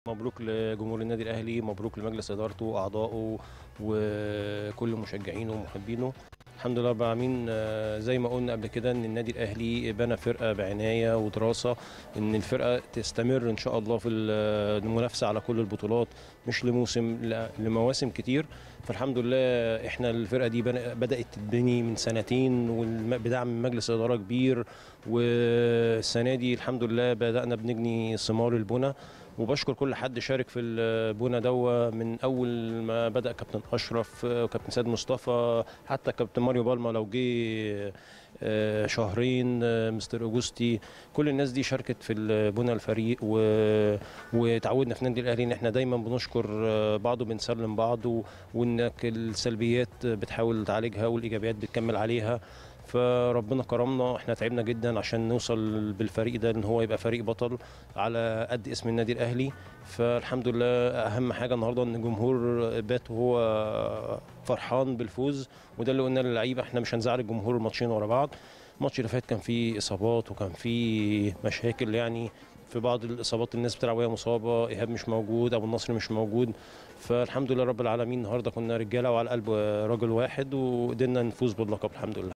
مبروك لجمهور النادي الاهلي مبروك لمجلس ادارته واعضائه وكل مشجعينه ومحبينه الحمد لله رب العالمين آه، زي ما قلنا قبل كده ان النادي الاهلي بنى فرقه بعنايه ودراسه ان الفرقه تستمر ان شاء الله في المنافسه على كل البطولات مش لموسم لا لمواسم كتير فالحمد لله احنا الفرقه دي بن- بدات تتبني من سنتين والم- بدعم مجلس اداره كبير والسنه دي الحمد لله بدانا بنجني ثمار البنى وبشكر كل حد شارك في البنى دوا من اول ما بدا كابتن اشرف آه، وكابتن سيد مصطفى حتى كابتن ماريو بالما لو جه آه، شهرين آه، مستر اوجوستي كل الناس دي شاركت في بنى الفريق و... وتعودنا في النادي الاهلي ان احنا دايما بنشكر آه، بعض وبنسلم بعض و... وانك السلبيات بتحاول تعالجها والايجابيات بتكمل عليها فربنا كرمنا احنا تعبنا جدا عشان نوصل بالفريق ده ان هو يبقى فريق بطل على قد اسم النادي الاهلي فالحمد لله اهم حاجه النهارده ان الجمهور بات وهو فرحان بالفوز وده اللي قلنا للعيبه احنا مش هنزعل الجمهور الماتشين ورا بعض الماتش اللي فات كان فيه اصابات وكان فيه مشاكل يعني في بعض الاصابات الناس بتلعب وهي مصابه ايهاب مش موجود ابو النصر مش موجود فالحمد لله رب العالمين النهارده كنا رجاله وعلى قلب رجل واحد وقدرنا نفوز باللقب الحمد لله